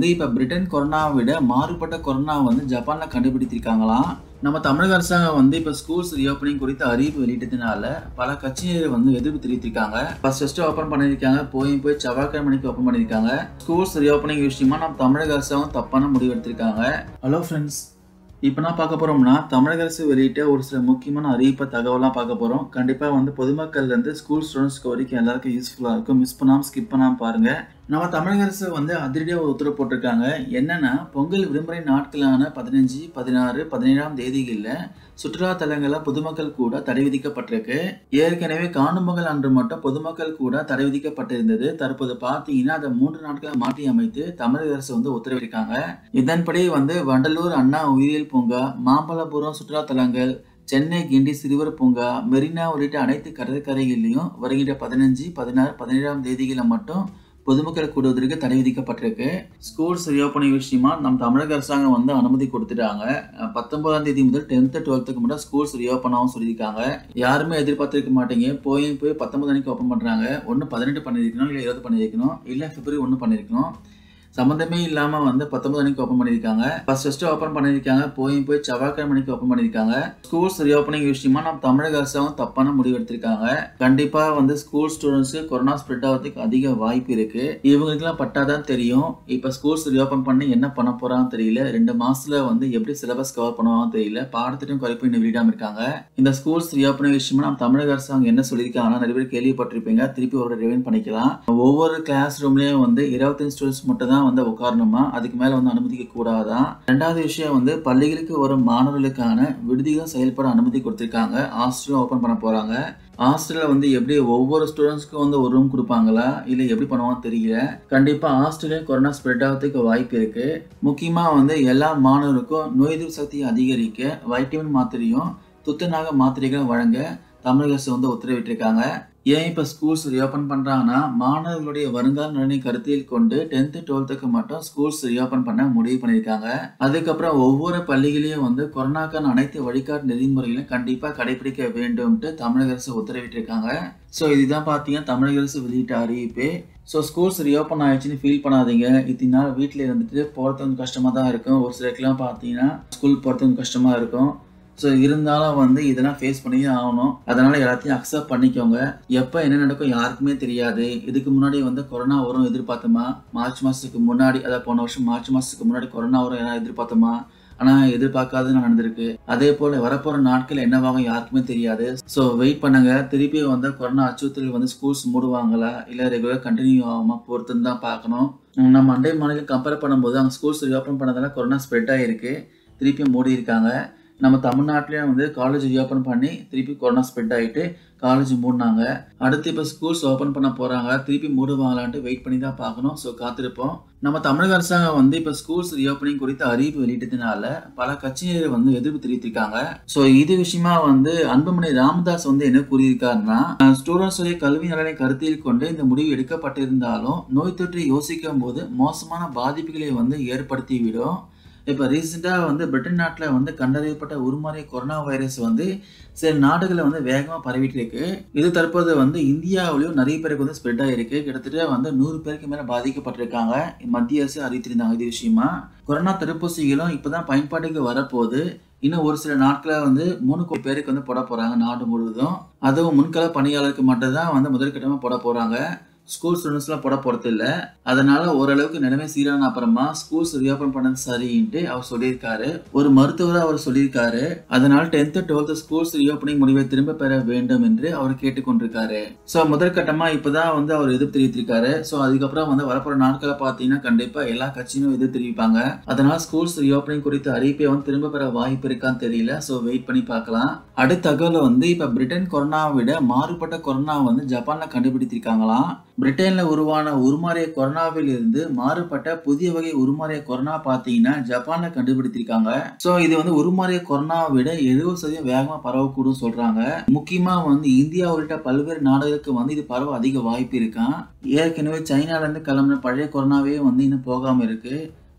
வந்து இப்போ பிரிட்டன் கொரோனாவை விட மாறுபட்ட கொரோனா வந்து ஜப்பானில் கண்டுபிடித்திருக்காங்களாம் நம்ம தமிழக அரசாங்கம் வந்து இப்போ ஸ்கூல்ஸ் ரீஓப்பனிங் குறித்த அறிவிப்பு வெளியிட்டதுனால பல கட்சியினர் வந்து எதிர்ப்பு தெரிவித்திருக்காங்க ஃபர்ஸ்ட் ஃபர்ஸ்ட் ஓப்பன் பண்ணியிருக்காங்க போய் போய் செவ்வாய்க்கிழமைக்கு ஓப்பன் பண்ணியிருக்காங்க ஸ்கூல்ஸ் ரீஓப்பனிங் விஷயமா நம்ம தமிழக அரசாங்கம் தப்பான முடிவு எடுத்திருக்காங்க ஹலோ ஃப்ரெண்ட்ஸ் இப்போ நான் பார்க்க போகிறோம்னா தமிழக அரசு வெளியிட்ட ஒரு சில முக்கியமான அறிவிப்பை தகவலாம் பார்க்க போகிறோம் கண்டிப்பாக வந்து பொதுமக்கள்லேருந்து ஸ்கூல் ஸ்டூடெண்ட்ஸ்க்கு வரைக்கும் எல்லாருக்கும் யூஸ்ஃபுல்லாக இருக்கும் மிஸ் பண்ணாமல் ஸ்கிப் பண்ணாமல் பாருங்கள் நம்ம தமிழக அரசு வந்து அதிரடியாக ஒரு உத்தரவு போட்டிருக்காங்க என்னன்னா பொங்கல் விடுமுறை நாட்களான பதினஞ்சு பதினாறு பதினேழாம் தேதிகளில் சுற்றுலா தலங்களில் பொதுமக்கள் கூட தடை விதிக்கப்பட்டிருக்கு ஏற்கனவே காணும் பொங்கல் அன்று மட்டும் பொதுமக்கள் கூட தடை விதிக்கப்பட்டிருந்தது தற்போது பார்த்தீங்கன்னா அதை மூன்று நாட்களை மாற்றி அமைத்து தமிழக அரசு வந்து உத்தரவிட்டிருக்காங்க இதன்படி வந்து வண்டலூர் அண்ணா உயிரியல் பூங்கா மாமல்லபுரம் சுற்றுலா தலங்கள் சென்னை கிண்டி சிறுவர் பூங்கா மெரினா உள்ளிட்ட அனைத்து கடற்கரைகளிலையும் வருகின்ற பதினஞ்சு பதினாறு பதினேழாம் தேதிகளில் மட்டும் பொதுமக்கள் கூடுவதற்கு தடை விதிக்கப்பட்டிருக்கு ஸ்கூல்ஸ் ரீஓப்பனிங் விஷயமா நம்ம தமிழக அரசாங்கம் வந்து அனுமதி கொடுத்துட்டாங்க பத்தொன்பதாம் தேதி முதல் டென்த்து டுவெல்த்துக்கு மட்டும் ஸ்கூல்ஸ் ரீஓப்பன் ஆகும் சொல்லியிருக்காங்க யாருமே எதிர்பார்த்திருக்க மாட்டீங்க போய் போய் பத்தொன்பது அன்னைக்கு ஓப்பன் பண்ணுறாங்க ஒன்று பதினெட்டு பண்ணியிருக்கணும் இல்லை இருபது பண்ணியிருக்கணும் இல்லை பிப்ரவரி ஒன்று பண்ணியிருக்கணும் சம்மந்தமே இல்லாமல் வந்து பத்தொன்பது மணிக்கு ஓப்பன் பண்ணியிருக்காங்க ஃபர்ஸ்ட் ஃபஸ்ட்டு ஓப்பன் பண்ணியிருக்காங்க போய் போய் செவ்வாய்க்கிழமை மணிக்கு ஓப்பன் பண்ணியிருக்காங்க ஸ்கூல்ஸ் ரீஓப்பனிங் விஷயமா நம்ம தமிழக அரசாங்கம் தப்பான முடிவு எடுத்திருக்காங்க கண்டிப்பாக வந்து ஸ்கூல் ஸ்டூடெண்ட்ஸுக்கு கொரோனா ஸ்ப்ரெட் ஆகிறதுக்கு அதிக வாய்ப்பு இருக்கு இவங்களுக்குலாம் பட்டாதான் தெரியும் இப்போ ஸ்கூல்ஸ் ரீஓப்பன் பண்ணி என்ன பண்ண போறான்னு தெரியல ரெண்டு மாசத்துல வந்து எப்படி சிலபஸ் கவர் பண்ணுவாங்க தெரியல பாடத்திட்டம் குறைப்பு இன்னும் வெளியிடாம இருக்காங்க இந்த ஸ்கூல்ஸ் ரீஓப்பனிங் விஷயமா நம்ம தமிழக அரசாங்கம் என்ன சொல்லியிருக்காங்கன்னா நிறைய பேர் கேள்விப்பட்டிருப்பீங்க திருப்பி ஒரு ரிவைன் பண்ணிக்கலாம் ஒவ்வொரு கிளாஸ் ரூம்லயும் வந்து இருபத்தஞ்சு ஸ்டூடெண்ட்ஸ் மட்டும் தான் வந்து உட்காரணுமா அதுக்கு மேல வந்து அனுமதிக்க கூடாதான் ரெண்டாவது விஷயம் வந்து பள்ளிகளுக்கு வரும் மாணவர்களுக்கான விடுதிகளும் செயல்பட அனுமதி கொடுத்திருக்காங்க ஹாஸ்டலும் ஓபன் பண்ண போறாங்க ஹாஸ்டலில் வந்து எப்படி ஒவ்வொரு ஸ்டூடெண்ட்ஸ்க்கும் வந்து ஒரு ரூம் கொடுப்பாங்களா இல்லை எப்படி பண்ணுவாங்க தெரியல கண்டிப்பாக ஹாஸ்டலையும் கொரோனா ஸ்ப்ரெட் ஆகிறதுக்கு வாய்ப்பு இருக்கு முக்கியமாக வந்து எல்லா மாணவருக்கும் நோய் எதிர்ப்பு சக்தியை அதிகரிக்க வைட்டமின் மாத்திரையும் துத்தநாக மாத்திரைகளும் வழங்க தமிழக அரசு வந்து உத்தரவிட்டிருக்காங்க ஏன் இப்போ ஸ்கூல்ஸ் ரீஓப்பன் பண்ணுறாங்கன்னா மாணவர்களுடைய வருங்கால நலனை கருத்தில் கொண்டு டென்த்து டுவெல்த்துக்கு மட்டும் ஸ்கூல்ஸ் ரீஓப்பன் பண்ண முடிவு பண்ணியிருக்காங்க அதுக்கப்புறம் ஒவ்வொரு பள்ளிகளையும் வந்து கொரோனாக்கான அனைத்து வழிகாட்டு நெறிமுறைகளையும் கண்டிப்பாக கடைபிடிக்க வேண்டும்ட்டு தமிழக அரசு உத்தரவிட்டிருக்காங்க ஸோ இதுதான் பார்த்தீங்கன்னா தமிழக அரசு வெளியிட்ட அறிவிப்பு ஸோ ஸ்கூல்ஸ் ரீஓப்பன் ஆயிடுச்சுன்னு ஃபீல் பண்ணாதீங்க இத்தனை நாள் வீட்டில் இருந்துட்டு போகிறது கொஞ்சம் கஷ்டமாக தான் இருக்கும் ஒரு சிலருக்குலாம் பார்த்தீங்கன்னா ஸ்கூல் போகிறது கொஞ்சம் கஷ்டமாக இருக்கும் ஸோ இருந்தாலும் வந்து இதெல்லாம் ஃபேஸ் பண்ணி ஆகணும் அதனால எல்லாத்தையும் அக்செப்ட் பண்ணிக்கோங்க எப்போ என்ன நடக்கும் யாருக்குமே தெரியாது இதுக்கு முன்னாடி வந்து கொரோனா வரும் எதிர்பார்த்தோமா மார்ச் மாதத்துக்கு முன்னாடி அதாவது போன வருஷம் மார்ச் மாதத்துக்கு முன்னாடி கொரோனா வரும் எல்லாம் எதிர்பார்த்தோமா ஆனால் எதிர்பார்க்காத நடந்திருக்கு அதே போல் வரப்போகிற நாட்கள் என்னவாகும் யாருக்குமே தெரியாது ஸோ வெயிட் பண்ணுங்க திருப்பி வந்து கொரோனா அச்சுறுத்தல் வந்து ஸ்கூல்ஸ் மூடுவாங்களா இல்லை ரெகுலர் கண்டினியூ ஆகுமா பொறுத்துன்னு தான் பார்க்கணும் நம்ம அண்டை மாநிலம் கம்பேர் பண்ணும்போது அவங்க ஸ்கூல்ஸ் ரீஓப்பன் பண்ணதால கொரோனா ஸ்ப்ரெட் ஆகிருக்கு திருப்பி மூடி இருக்காங்க நம்ம தமிழ்நாட்டிலேயும் வந்து காலேஜ் ரீஓப்பன் பண்ணி திருப்பி கொரோனா ஸ்ப்ரெட் ஆகிட்டு காலேஜ் மூடினாங்க அடுத்து இப்போ ஸ்கூல்ஸ் ஓப்பன் பண்ண போகிறாங்க திருப்பி மூடுவாங்களான்ட்டு வெயிட் பண்ணி தான் பார்க்கணும் ஸோ காத்திருப்போம் நம்ம தமிழக அரசாங்கம் வந்து இப்போ ஸ்கூல்ஸ் ரீஓப்பனிங் குறித்த அறிவிப்பு வெளியிட்டதுனால பல கட்சியினர் வந்து எதிர்ப்பு தெரிவித்திருக்காங்க ஸோ இது விஷயமா வந்து அன்புமணி ராமதாஸ் வந்து என்ன கூறியிருக்காருன்னா ஸ்டூடெண்ட்ஸுடைய கல்வி நலனை கருத்தில் கொண்டு இந்த முடிவு எடுக்கப்பட்டிருந்தாலும் நோய் தொற்றை யோசிக்கும் போது மோசமான பாதிப்புகளை வந்து ஏற்படுத்திவிடும் இப்போ ரீசெண்டாக வந்து பிரிட்டன் நாட்டில் வந்து கண்டறியப்பட்ட உருமாறிய கொரோனா வைரஸ் வந்து சில நாடுகளில் வந்து வேகமாக பரவிட்டு இருக்கு இது தற்போது வந்து இந்தியாவிலையும் நிறைய பேருக்கு வந்து ஸ்ப்ரெட் ஆகிருக்கு கிட்டத்தட்ட வந்து நூறு பேருக்கு மேலே பாதிக்கப்பட்டிருக்காங்க மத்திய அரசு அறிவித்திருந்தாங்க இது விஷயமா கொரோனா தடுப்பூசிகளும் இப்போ தான் பயன்பாட்டுக்கு வரப்போகுது இன்னும் ஒரு சில நாட்களில் வந்து மூணு கோடி பேருக்கு வந்து போட போகிறாங்க நாடு முழுவதும் அதுவும் முன்கள பணியாளருக்கு மட்டும் தான் வந்து முதற்கட்டமாக போட போகிறாங்க ஸ்கூல் ஸ்டூடெண்ட்ஸ்லாம் போட போகிறது இல்லை அதனால ஓரளவுக்கு நிலைமை சீரான அப்புறமா ஸ்கூல்ஸ் ரீஓப்பன் பண்ணது சரின்ட்டு அவர் சொல்லியிருக்காரு ஒரு மருத்துவர் அவர் சொல்லியிருக்காரு அதனால டென்த்து டுவெல்த்து ஸ்கூல்ஸ் ரீஓப்பனிங் முடிவை திரும்ப பெற வேண்டும் என்று அவர் கேட்டுக்கொண்டிருக்காரு ஸோ முதற்கட்டமாக இப்போதான் வந்து அவர் எதிர்ப்பு தெரிவித்திருக்காரு ஸோ அதுக்கப்புறம் வந்து வரப்போகிற நாட்களை பார்த்தீங்கன்னா கண்டிப்பாக எல்லா கட்சியும் எதிர்ப்பு தெரிவிப்பாங்க அதனால ஸ்கூல்ஸ் ரீஓப்பனிங் குறித்த அறிவிப்பை வந்து திரும்ப பெற வாய்ப்பு இருக்கான்னு தெரியல ஸோ வெயிட் பண்ணி பார்க்கலாம் அடுத்த தகவல் வந்து இப்போ பிரிட்டன் கொரோனாவை விட மாறுபட்ட கொரோனா வந்து ஜப்பானில் கண்டுபிடித்திருக்காங்களாம் பிரிட்டனில் உருவான உருமாறிய கொரோனாவில் இருந்து மாறுபட்ட புதிய வகை உருமாறிய கொரோனா பார்த்தீங்கன்னா ஜப்பானில் கண்டுபிடித்திருக்காங்க ஸோ இது வந்து உருமாறிய கொரோனாவை விட எழுபது சதவீதம் வேகமாக பரவக்கூடும் சொல்றாங்க முக்கியமாக வந்து இந்தியா உள்ளிட்ட பல்வேறு நாடுகளுக்கு வந்து இது பரவ அதிக வாய்ப்பு இருக்கான் ஏற்கனவே சைனாலேருந்து கிளம்பின பழைய கொரோனாவே வந்து இன்னும் போகாமல் இருக்கு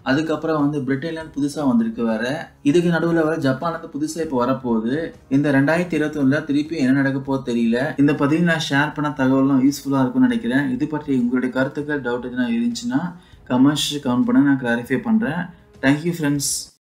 அதுக்கப்புறம் வந்து பிரிட்டன்லேருந்து புதுசாக வந்திருக்கு வேற இதுக்கு நடுவில் வர ஜப்பான்லேருந்து புதுசாக இப்போ வரப்போகுது இந்த ரெண்டாயிரத்தி இருபத்தொன்னில் திருப்பி என்ன நடக்க போகுது தெரியல இந்த பதிவு நான் ஷேர் பண்ண தகவலும் யூஸ்ஃபுல்லாக இருக்கும்னு நினைக்கிறேன் இது பற்றி உங்களுடைய கருத்துக்கள் டவுட் எதுனா இருந்துச்சுன்னா கமெண்ட்ஸ் கவுண்ட் பண்ண நான் கிளாரிஃபை பண்ணுறேன் தேங்க்யூ ஃப்ரெண்ட்ஸ்